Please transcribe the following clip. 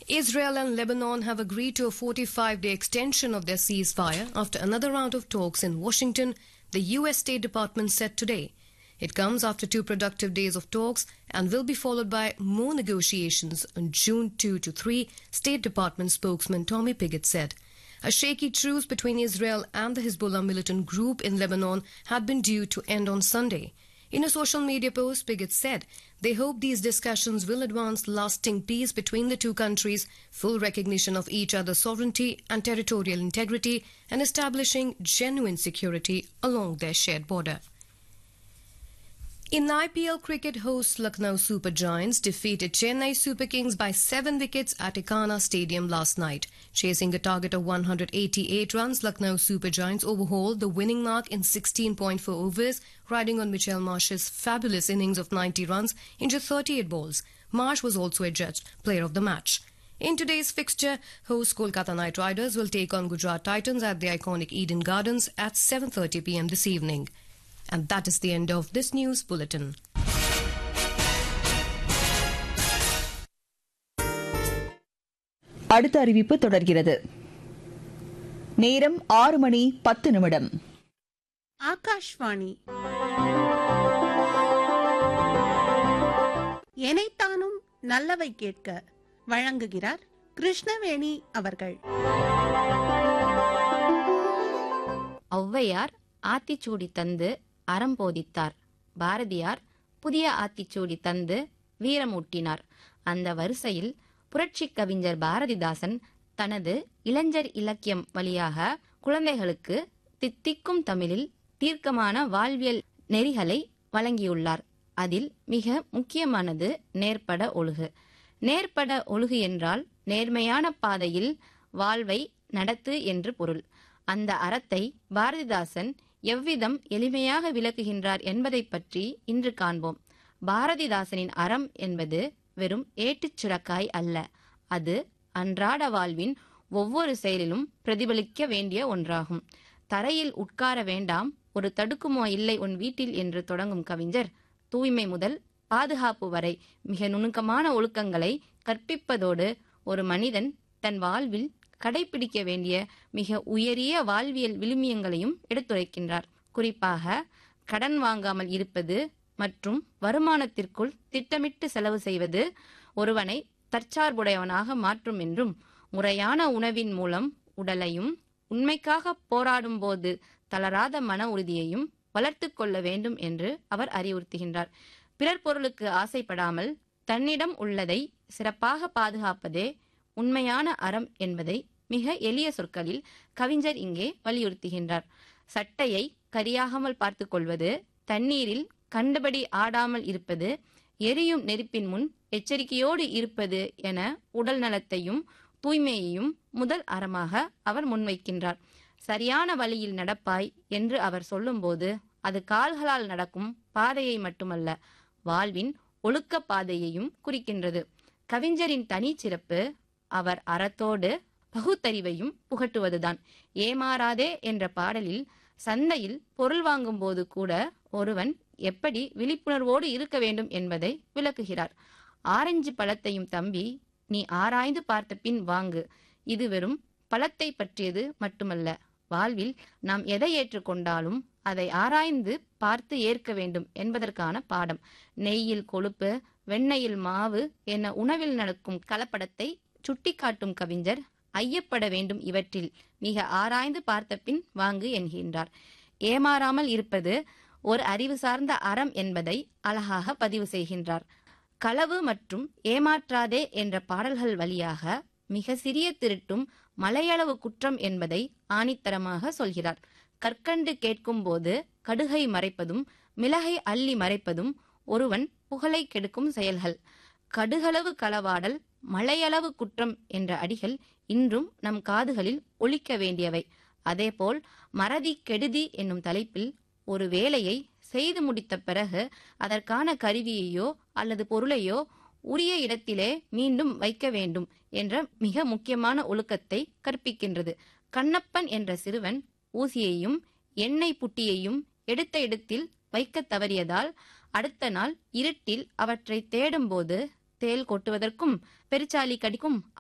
Israel and Lebanon have agreed to a 45 day extension of their ceasefire after another round of talks in Washington, the U.S. State Department said today. It comes after two productive days of talks and will be followed by more negotiations on June 2 to 3, State Department spokesman Tommy Pigott said. A shaky truce between Israel and the Hezbollah militant group in Lebanon had been due to end on Sunday. In a social media post, Pigott said they hope these discussions will advance lasting peace between the two countries, full recognition of each other's sovereignty and territorial integrity, and establishing genuine security along their shared border. In IPL cricket, hosts Lucknow Super Giants defeated Chennai Super Kings by seven wickets at Ikana Stadium last night. Chasing a target of 188 runs, Lucknow Super Giants overhauled the winning mark in 16.4 overs, riding on Michelle Marsh's fabulous innings of 90 runs in just 38 balls. Marsh was also adjudged player of the match. In today's fixture, host Kolkata Knight Riders will take on Gujarat Titans at the iconic Eden Gardens at 7:30 p.m. this evening. And that is the end of this news bulletin. அடுத்த அறிவிப்பு தொடர்கிறது நேரம் ஆறு மணி பத்து நிமிடம் ஆகாஷ்வாணி எனைத்தானும் நல்லவை கேட்க வழங்குகிறார் கிருஷ்ணவேணி அவர்கள் ஔவையார் ஆத்திச்சூடி தந்து அறம் போதித்தார் பாரதியார் புதிய ஆத்திச்சூடி தந்து வீரமூட்டினார் அந்த வரிசையில் புரட்சிக் கவிஞர் பாரதிதாசன் தனது இளைஞர் இலக்கியம் வழியாக குழந்தைகளுக்கு தித்திக்கும் தமிழில் தீர்க்கமான வாழ்வியல் நெறிகளை வழங்கியுள்ளார் அதில் மிக முக்கியமானது நேர்பட ஒழுகு நேர்பட ஒழுகு என்றால் நேர்மையான பாதையில் வாழ்வை நடத்து என்று பொருள் அந்த அறத்தை பாரதிதாசன் எவ்விதம் எளிமையாக விளக்குகின்றார் என்பதைப் பற்றி இன்று காண்போம் பாரதிதாசனின் அறம் என்பது வெறும் ஏட்டுச் சுரக்காய் அல்ல அது அன்றாட வாழ்வின் ஒவ்வொரு செயலிலும் பிரதிபலிக்க வேண்டிய ஒன்றாகும் தரையில் உட்கார வேண்டாம் ஒரு தடுக்குமோ இல்லை உன் வீட்டில் என்று தொடங்கும் கவிஞர் தூய்மை முதல் பாதுகாப்பு வரை மிக நுணுக்கமான ஒழுக்கங்களை கற்பிப்பதோடு ஒரு மனிதன் தன் வாழ்வில் கடைபிடிக்க வேண்டிய மிக உயரிய வாழ்வியல் விழுமியங்களையும் எடுத்துரைக்கின்றார் குறிப்பாக கடன் வாங்காமல் இருப்பது மற்றும் வருமானத்திற்குள் திட்டமிட்டு செலவு செய்வது ஒருவனை தற்சார்புடையவனாக மாற்றும் என்றும் முறையான உணவின் மூலம் உடலையும் உண்மைக்காக போராடும் போது தளராத மன உறுதியையும் வளர்த்து கொள்ள வேண்டும் என்று அவர் அறிவுறுத்துகின்றார் பிறர் பொருளுக்கு ஆசைப்படாமல் தன்னிடம் உள்ளதை சிறப்பாக பாதுகாப்பதே உண்மையான அறம் என்பதை மிக எளிய சொற்களில் கவிஞர் இங்கே வலியுறுத்துகின்றார் சட்டையை கரியாகாமல் பார்த்து கொள்வது தண்ணீரில் கண்டபடி ஆடாமல் இருப்பது எரியும் நெருப்பின் முன் எச்சரிக்கையோடு இருப்பது என உடல் நலத்தையும் தூய்மையையும் முதல் அறமாக அவர் முன்வைக்கின்றார் சரியான வழியில் நடப்பாய் என்று அவர் சொல்லும்போது அது கால்களால் நடக்கும் பாதையை மட்டுமல்ல வாழ்வின் ஒழுக்க பாதையையும் குறிக்கின்றது கவிஞரின் தனிச்சிறப்பு அவர் அறத்தோடு பகுத்தறிவையும் புகட்டுவதுதான் ஏமாறாதே என்ற பாடலில் சந்தையில் பொருள் வாங்கும் போது கூட ஒருவன் எப்படி விழிப்புணர்வோடு இருக்க வேண்டும் என்பதை விளக்குகிறார் ஆரஞ்சு பழத்தையும் தம்பி நீ ஆராய்ந்து பார்த்த பின் வாங்கு இது வெறும் பழத்தை பற்றியது மட்டுமல்ல வாழ்வில் நாம் எதை ஏற்றுக்கொண்டாலும் அதை ஆராய்ந்து பார்த்து ஏற்க வேண்டும் என்பதற்கான பாடம் நெய்யில் கொழுப்பு வெண்ணெயில் மாவு என உணவில் நடக்கும் கலப்படத்தை சுட்டிக்காட்டும் கவிஞர் ஐயப்பட வேண்டும் இவற்றில் மிக ஆராய்ந்து பார்த்த பின் வாங்கு என்கின்றார் ஏமாறாமல் இருப்பது ஒரு அறிவு சார்ந்த அறம் என்பதை அழகாக பதிவு செய்கின்றார் களவு மற்றும் ஏமாற்றாதே என்ற பாடல்கள் வழியாக மிக சிறிய திருட்டும் மலையளவு குற்றம் என்பதை ஆணித்தரமாக சொல்கிறார் கற்கண்டு கேட்கும்போது கடுகை மறைப்பதும் மிளகை அள்ளி மறைப்பதும் ஒருவன் புகழை கெடுக்கும் செயல்கள் கடுகளவு களவாடல் மலையளவு குற்றம் என்ற அடிகள் இன்றும் நம் காதுகளில் ஒலிக்க வேண்டியவை அதேபோல் மறதி கெடுதி என்னும் தலைப்பில் ஒரு வேலையை செய்து முடித்த பிறகு அதற்கான கருவியையோ அல்லது பொருளையோ உரிய இடத்திலே மீண்டும் வைக்க வேண்டும் என்ற மிக முக்கியமான ஒழுக்கத்தை கற்பிக்கின்றது கண்ணப்பன் என்ற சிறுவன் ஊசியையும் எண்ணெய் புட்டியையும் எடுத்த இடத்தில் வைக்க தவறியதால் அடுத்த நாள் இருட்டில் அவற்றை தேடும்போது தேள் கொட்டுவதற்கும் பெருச்சாலி கடிக்கும்